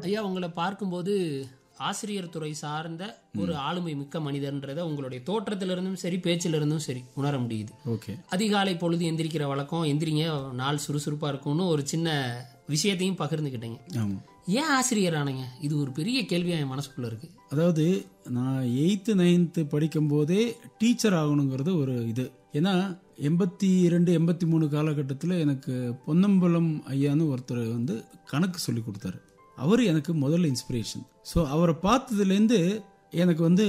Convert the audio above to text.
ஐயா உங்களை பார்க்கும்போது ஆசிரியர் துறை சார்ந்த ஒரு ஆளுமை மிக்க மனிதர்ன்றதை உங்களுடைய தோற்றத்திலிருந்தும் சரி பேச்சிலிருந்தும் சரி உணர முடியுது ஓகே அதிகாலை பொழுது எந்திரிக்கிற வழக்கம் எந்திரிங்க நாள் சுறுசுறுப்பா இருக்கும்னு ஒரு சின்ன விஷயத்தையும் பகிர்ந்துக்கிட்டீங்க ஆமாம் ஏன் ஆசிரியர் ஆனீங்க இது ஒரு பெரிய கேள்வியா என் மனசுக்குள்ள இருக்கு அதாவது நான் எயித்து நைன்த்து படிக்கும்போதே டீச்சர் ஆகணுங்கிறது ஒரு இது ஏன்னா எண்பத்தி ரெண்டு எண்பத்தி மூணு காலகட்டத்தில் எனக்கு பொன்னம்பலம் ஐயான்னு ஒருத்தர் வந்து கணக்கு சொல்லி கொடுத்தாரு அவர் எனக்கு முதல்ல இன்ஸ்பிரேஷன் ஸோ அவரை பார்த்ததுலேருந்து எனக்கு வந்து